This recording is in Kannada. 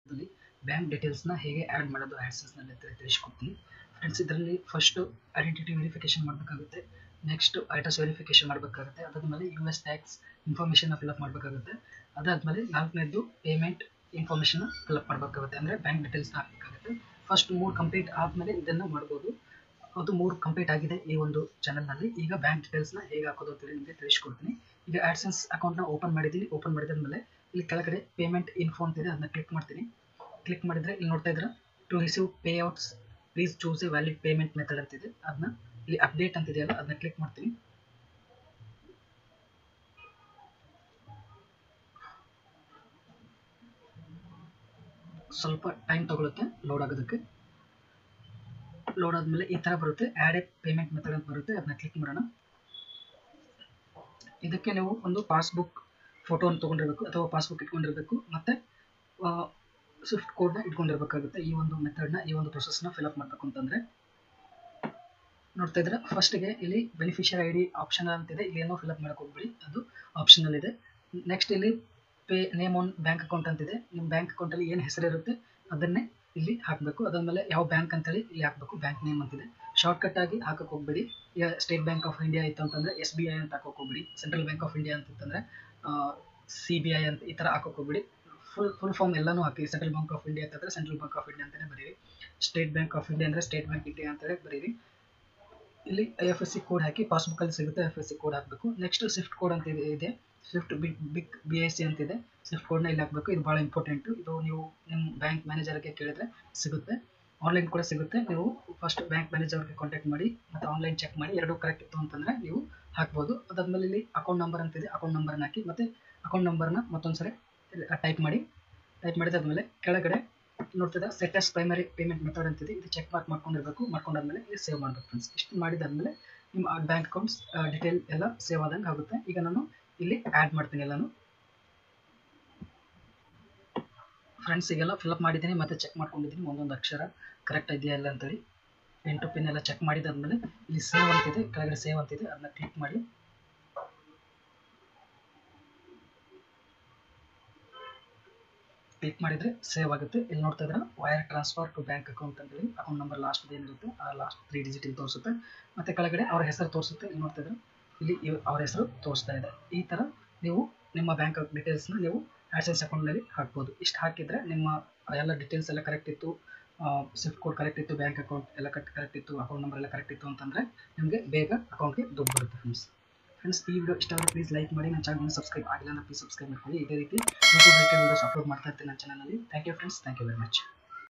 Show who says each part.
Speaker 1: ಬ್ಯಾಂಕ್ ಡೀಟೇಲ್ಸ್ನ ಹೇಗೆ ಆ್ಯಡ್ ಮಾಡೋದು ಆ್ಯಡ್ಸೆನ್ಸ್ನಲ್ಲಿ ಅಂತ ತಿಳಿಸ್ಕೊಡ್ತೀನಿ ಫ್ರೆಂಡ್ಸ್ ಇದರಲ್ಲಿ ಫಸ್ಟು ಐಡೆಂಟಿಟಿ ವೆರಿಫಿಕೇಶನ್ ಮಾಡಬೇಕಾಗುತ್ತೆ ನೆಕ್ಸ್ಟ್ ಐಟಸ್ ವೆರಿಫಿಕೇಶನ್ ಮಾಡಬೇಕಾಗುತ್ತೆ ಅದಾದಮೇಲೆ ಯು ಎಸ್ ಟ್ಯಾಕ್ಸ್ ಇನ್ಫಾರ್ಮೇಷನ್ನ ಫಿಲಪ್ ಮಾಡಬೇಕಾಗುತ್ತೆ ಅದಾದಮೇಲೆ ನಾಲ್ಕನೇದು ಪೇಮೆಂಟ್ ಇನ್ಫಾರ್ಮೇಷನ್ ಫಿಲಪ್ ಮಾಡಬೇಕಾಗುತ್ತೆ ಅಂದರೆ ಬ್ಯಾಂಕ್ ಡೀಟೇಲ್ಸ್ನ ಹಾಕಬೇಕಾಗುತ್ತೆ ಫಸ್ಟ್ ಮೂರು ಕಂಪ್ಲೀಟ್ ಆದಮೇಲೆ ಇದನ್ನು ಮಾಡ್ಬೋದು ಅದು ಮೂರು ಕಂಪ್ಲೀಟ್ ಆಗಿದೆ ಈ ಒಂದು ಚಾನಲ್ನಲ್ಲಿ ಈಗ ಬ್ಯಾಂಕ್ ಡೀಟೇಲ್ಸ್ನ ಹೇಗೆ ಹಾಕೋದು ಅಂತೇಳಿ ನಿಮಗೆ ತಿಳಿಸ್ಕೊಡ್ತೀನಿ ಈಗ ಆ್ಯಡ್ಸೆನ್ಸ್ ಅಕೌಂಟ್ನ ಓಪನ್ ಮಾಡಿದ್ದೀನಿ ಓಪನ್ ಮಾಡಿದಾದ್ಮೇಲೆ ಇಲ್ಲಿ ಕೆಳಗಡೆ ಪೇಮೆಂಟ್ ಇನ್ಫೋ ಅಂತಿದೆ ಅದನ್ನ ಕ್ಲಿಕ್ ಮಾಡ್ತೀನಿ ಕ್ಲಿಕ್ ಮಾಡಿದರೆ ಇಲ್ಲಿ ನೋಡ್ತಾ ಇದ್ರೆ to receive payouts please choose a valid payment method ಅಂತಿದೆ ಅದನ್ನ ಇಲ್ಲಿ ಅಪ್ಡೇಟ್ ಅಂತಿದೆಯಲ್ಲ ಅದನ್ನ ಕ್ಲಿಕ್ ಮಾಡ್ತೀನಿ ಸ್ವಲ್ಪ ಟೈಮ್ ತಗೊಳುತ್ತೆ ಲೋಡ್ ಆಗೋದಕ್ಕೆ ಲೋಡ್ ಆದಮೇಲೆ ಈ ಥರ ಬರುತ್ತೆ ಆ್ಯಡ್ ಎ ಪೇಮೆಂಟ್ ಮೆಥಡ್ ಅಂತ ಬರುತ್ತೆ ಅದನ್ನ ಕ್ಲಿಕ್ ಮಾಡೋಣ ಇದಕ್ಕೆ ನೀವು ಒಂದು ಪಾಸ್ಬುಕ್ ಫೋಟೋನ ತೊಗೊಂಡಿರ್ಬೇಕು ಅಥವಾ ಪಾಸ್ಬುಕ್ ಇಟ್ಕೊಂಡಿರ್ಬೇಕು ಮತ್ತು ಸ್ವಿಫ್ಟ್ ಕೋಡ್ನ ಇಟ್ಕೊಂಡಿರ್ಬೇಕಾಗುತ್ತೆ ಈ ಒಂದು ಮೆಥಡ್ನ ಈ ಒಂದು ಪ್ರೊಸೆಸ್ನ ಫಿಲಪ್ ಮಾಡಬೇಕು ಅಂತಂದರೆ ನೋಡ್ತಾ ಇದ್ರೆ ಫಸ್ಟಿಗೆ ಇಲ್ಲಿ ಬೆನಿಫಿಷಿಯರ್ ಐ ಡಿ ಆಪ್ಷನಲ್ ಅಂತಿದೆ ಇಲ್ಲಿ ಏನೋ ಫಿಲಪ್ ಮಾಡಕ್ಕೆ ಹೋಗ್ಬಿಡಿ ಅದು ಆಪ್ಷನಲ್ ಇದೆ ನೆಕ್ಸ್ಟ್ ಇಲ್ಲಿ payee name on bank account ಅಂತಿದೆ ನಿಮ್ಮ ಬ್ಯಾಂಕ್ ಅಕೌಂಟಲ್ಲಿ ಏನು ಹೆಸರಿರುತ್ತೆ ಅದನ್ನೇ ಇಲ್ಲಿ ಹಾಕಬೇಕು ಅದಾದಮೇಲೆ ಯಾವ ಬ್ಯಾಂಕ್ ಅಂತೇಳಿ ಇಲ್ಲಿ ಹಾಕಬೇಕು ಬ್ಯಾಂಕ್ ನೇಮ್ ಅಂತಿದೆ ಶಾರ್ಟ್ಕಟ್ ಆಗಿ ಹಾಕಕ್ಕೆ ಹೋಗ್ಬೇಡಿ ಈಗ ಸ್ಟೇಟ್ ಬ್ಯಾಂಕ್ ಆಫ್ ಇಂಡಿಯಾ ಇತ್ತು ಅಂತಂದರೆ ಎಸ್ ಬಿ ಐ ಅಂತ ಹಾಕೋಕೆ ಹೋಗ್ಬಿಡಿ ಸೆಂಟ್ರಲ್ ಬ್ಯಾಂಕ್ ಆಫ್ ಇಂಡಿಯಾ ಅಂತಂದರೆ ಸಿ ಬಿ ಐ ಅಂತ ಈ ಥರ ಹಾಕೋಕೆ ಹೋಗ್ಬಿಡಿ ಫುಲ್ ಫುಲ್ ಫಾರ್ಮ್ ಎಲ್ಲನೂ ಹಾಕಿ ಸೆಂಟ್ರಲ್ ಬ್ಯಾಂಕ್ ಆಫ್ ಇಂಡಿಯಾ ಅಂತಂದರೆ ಸೆಂಟ್ರಲ್ ಬ್ಯಾಂಕ್ ಆಫ್ ಇಂಡಿಯಾ ಅಂತಲೇ ಬರೀರಿ ಸ್ಟೇಟ್ ಬ್ಯಾಂಕ್ ಆಫ್ ಇಂಡಿಯಾ ಅಂದರೆ ಸ್ಟೇಟ್ ಬ್ಯಾಂಕ್ ಇಂಡಿಯಾ ಅಂತೇಳಿ ಬರೀರಿ ಇಲ್ಲಿ I F S C code ಹಾಕಿ ಪಾಸ್ಬುಕ್ಕಲ್ಲಿ ಸಿಗುತ್ತೆ I F S C code ಹಾಕಬೇಕು ನೆಕ್ಸ್ಟ್ ಸ್ವಿಫ್ಟ್ ಕೋಡ್ ಅಂತ ಇದೆ swift big big B I C ಅಂತಿದೆ ಸ್ವಿಫ್ಟ್ ಕೋಡ್ನ ಇಲ್ಲಿ ಹಾಕಬೇಕು ಇದು ಭಾಳ ಇಂಪಾರ್ಟೆಂಟು ಇದು ನೀವು ನಿಮ್ಮ ಬ್ಯಾಂಕ್ ಮ್ಯಾನೇಜರ್ಗೆ ಕೇಳಿದ್ರೆ ಸಿಗುತ್ತೆ ಆನ್ಲೈನ್ ಕೂಡ ಸಿಗುತ್ತೆ ನೀವು ಫಸ್ಟ್ ಬ್ಯಾಂಕ್ ಮ್ಯಾನೇಜರ್ಗೆ ಕಾಂಟ್ಯಾಕ್ಟ್ ಮಾಡಿ ಮತ್ತು ಆನ್ಲೈನ್ ಚೆಕ್ ಮಾಡಿ ಎರಡೂ ಕರೆಕ್ಟ್ ಇತ್ತು ಅಂತಂದರೆ ನೀವು ಹಾಕ್ಬೋದು ಅದಾದಮೇಲೆ ಇಲ್ಲಿ ಅಕೌಂಟ್ ನಂಬರ್ ಅಂತಿದೆ ಅಕೌಂಟ್ ನಂಬರ್ನ ಹಾಕಿ ಮತ್ತು ಅಕೌಂಟ್ ನಂಬರ್ನ ಮತ್ತೊಂದು ಸರಿ ಟೈಪ್ ಮಾಡಿ ಟೈಪ್ ಮಾಡಿದಾದ್ಮೇಲೆ ಕೆಳಗಡೆ ನೋಡ್ತಿದ್ದ ಸೆಟಸ್ ಪ್ರೈಮರಿ ಪೇಮೆಂಟ್ ಮೆಥಡ್ ಅಂತಿದೆ ಇದು ಚೆಕ್ ಮಾರ್ಕ್ ಮಾಡ್ಕೊಂಡಿರ್ಬೇಕು ಮಾಡ್ಕೊಂಡಾದ್ಮೇಲೆ ಇಲ್ಲಿ ಸೇವ್ ಮಾಡ್ಬೇಕು ಫ್ರೆಂಡ್ಸ್ ಇಷ್ಟು ಮಾಡಿದಾದ್ಮೇಲೆ ನಿಮ್ಮ ಬ್ಯಾಂಕ್ ಅಕೌಂಟ್ಸ್ ಡಿಟೇಲ್ ಎಲ್ಲ ಸೇವ್ ಆದಂಗೆ ಆಗುತ್ತೆ ಈಗ ನಾನು ಇಲ್ಲಿ ಆ್ಯಡ್ ಮಾಡ್ತೀನಿ ಎಲ್ಲಾನು ಫ್ರೆಂಡ್ಸ್ ಈಗೆಲ್ಲ ಫಿಲಪ್ ಮಾಡಿದ್ದೀನಿ ಮತ್ತೆ ಚೆಕ್ ಮಾಡ್ಕೊಂಡಿದ್ದೀನಿ ಒಂದೊಂದು ಅಕ್ಷರ ಕರೆಕ್ಟ್ ಇದೆಯಾ ಇಲ್ಲ ಅಂತೇಳಿ ಎಂಟು ಪಿನ್ ಎಲ್ಲ ಚೆಕ್ ಮಾಡಿದಾದ್ಮೇಲೆ ಇಲ್ಲಿ ಸೇವ್ ಅಂತಿದೆ ಕೆಳಗಡೆ ಸೇವ್ ಅಂತಿದೆ ಅದನ್ನ ಕ್ಲಿಕ್ ಮಾಡಿ ಕ್ಲಿಕ್ ಮಾಡಿದರೆ ಸೇವ್ ಆಗುತ್ತೆ ಇಲ್ಲಿ ನೋಡ್ತಾ ಇದ್ರೆ wire transfer to bank account ಅಂತೇಳಿ ಅಕೌಂಟ್ ನಂಬರ್ ಲಾಸ್ಟ್ ಏನಿರುತ್ತೆ ಆ ಲಾಸ್ಟ್ ತ್ರೀ ಡಿಜಿಟ್ ಇಲ್ಲಿ ತೋರಿಸುತ್ತೆ ಮತ್ತು ಕೆಳಗಡೆ ಅವ್ರ ಹೆಸರು ತೋರಿಸುತ್ತೆ ಇಲ್ಲಿ ನೋಡ್ತಾ ಇದ್ರೆ ಇಲ್ಲಿ ಅವ್ರ ಹೆಸರು ತೋರಿಸ್ತಾ ಇದೆ ಈ ಥರ ನೀವು ನಿಮ್ಮ ಬ್ಯಾಂಕ್ ಡೀಟೇಲ್ಸ್ನ ನೀವು ಆ್ಯಡ್ಸೆನ್ಸ್ ಅಕೌಂಟ್ನಲ್ಲಿ ಹಾಕ್ಬೋದು ಇಷ್ಟು ಹಾಕಿದರೆ ನಿಮ್ಮ ಎಲ್ಲ ಡೀಟೇಲ್ಸ್ ಎಲ್ಲ ಕರೆಕ್ಟ್ ಇತ್ತು ಸ್ವಿಫ್ಟ್ ಕೋಡ್ ಕರೆಕ್ಟ್ ಇತ್ತು ಬ್ಯಾಂಕ್ ಅಕೌಂಟ್ ಎಲ್ಲ ಕರೆಕ್ಟ್ ಕರೆಕ್ಟ್ ಇತ್ತು ಅಕೌಂಟ್ ನಂಬರ್ ಎಲ್ಲ ಕರೆಕ್ಟ್ ಇತ್ತು ಅಂತಂದರೆ ನಿಮಗೆ ಬೇಗ ಅಕೌಂಟ್ಗೆ ದುಡ್ಡು ಬರುತ್ತೆ ಫ್ರೆಂಡ್ಸ್ ಫ್ರೆಂಡ್ಸ್ ಈ ವಿಡಿಯೋ ಇಷ್ಟ ಆದರೆ ಪ್ಲೀಸ್ ಲೈಕ್ ಮಾಡಿ ನನ್ನ ಚಾನಲ್ನ ಸಬ್ಸ್ಕ್ರೈಬ್ ಆಗಿಲ್ಲ ಅಂದರೆ ಪ್ಲೀಸ್ ಸಬ್ಸ್ಕ್ರೈಬ್ ಮಾಡ್ಕೊಳ್ಳಿ ಇದೇ ರೀತಿ ಯೂಟ್ಯೂಬ್ ರಿಲೇಟೆಡ್ ವೀಡಿಯೋಸ್ ಅಪ್ಲೋಡ್ ಮಾಡ್ತಾ ಇರ್ತೀನಿ ನನ್ನ ಚಾನಲಲ್ಲಿ thank you friends thank you very much